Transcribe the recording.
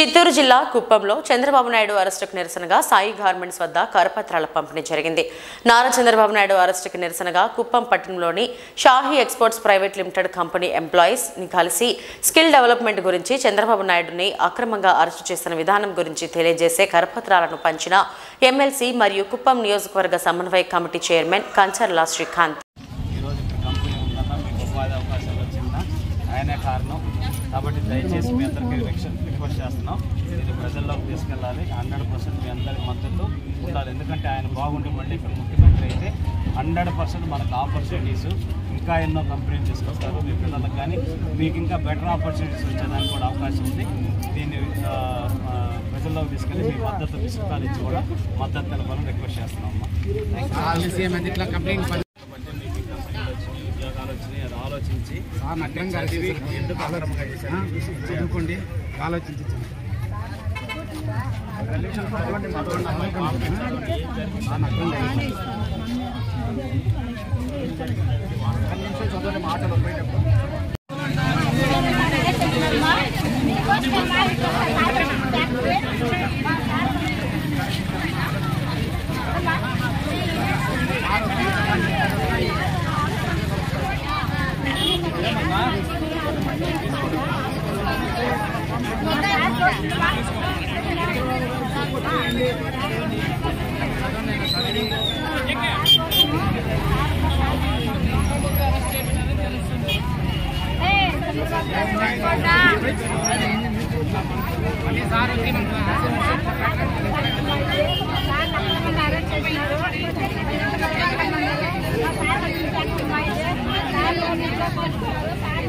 చిత్తూరు జిల్లా కుప్పంలో చంద్రబాబు నాయుడు అరెస్టుకు నిరసనగా సాయి గార్మెంట్స్ వద్ద కరపత్రాల పంపిణీ జరిగింది నారా చంద్రబాబు నాయుడు అరెస్టుకు నిరసనగా కుప్పం పట్టణంలోని Shahi exports private limited company employees ని కలిసి స్కిల్ డెవలప్మెంట్ గురించి చంద్రబాబు నాయుడుని అక్రమంగా అరెస్టు చేసిన విధానం గురించి తెలియజేసే కరపత్రాలను పంచిన ఎమ్మెల్సీ మరియు కుప్పం నియోజకవర్గ సమన్వయ కమిటీ చైర్మన్ కంచర్ల శ్రీకాంత్ ఈరోజు ఇక్కడ కంపెనీ ఉందన్న మీకు ఉపాధి అవకాశాలు వచ్చిందా ఆయనే కారణం కాబట్టి దయచేసి మీ అందరికీ రిక్వెస్ట్ రిక్వెస్ట్ చేస్తున్నాం ఇది ప్రజల్లోకి తీసుకెళ్ళాలి హండ్రెడ్ పర్సెంట్ మీ అందరి మద్దతు ఉండాలి ఎందుకంటే ఆయన బాగుండి మళ్ళీ ఇక్కడ ముఖ్యమంత్రి అయితే హండ్రెడ్ పర్సెంట్ మనకు ఆపర్చునిటీస్ ఇంకా ఎన్నో కంపెనీలు తీసుకొస్తారు మీ పిల్లలకు కానీ మీకు ఇంకా బెటర్ ఆపర్చునిటీస్ వచ్చేదానికి కూడా అవకాశం ఉంది దీన్ని ఆ, ఆ, ప్రజల్లోకి తీసుకెళ్ళి మీ మద్దతు పుస్తకాలు ఇచ్చి కూడా మద్దతు తెలపాలని రిక్వెస్ట్ చేస్తున్నాం అమ్మా ఆలస్యం అది ఇట్లా కంప్లైంట్ పని అంటే మీకు ఈ కంపెనీలు వచ్చినాయి ఉద్యోగాలు వచ్చినాయి అది ఆలోచించి సార్ నగ్గం గారు చదివి చేశారు. ఎందుకు అక్రమంగా చేశారు ఆ, చదువుకోండి ఆలోచించి చేయండి. ఆ, నగ్గం గారు చేశారు. ఒక్క నిమిషం చదవండి మాటలు పోయేటప్పుడు మళ్ళీ సార్ వచ్చి చేసినారు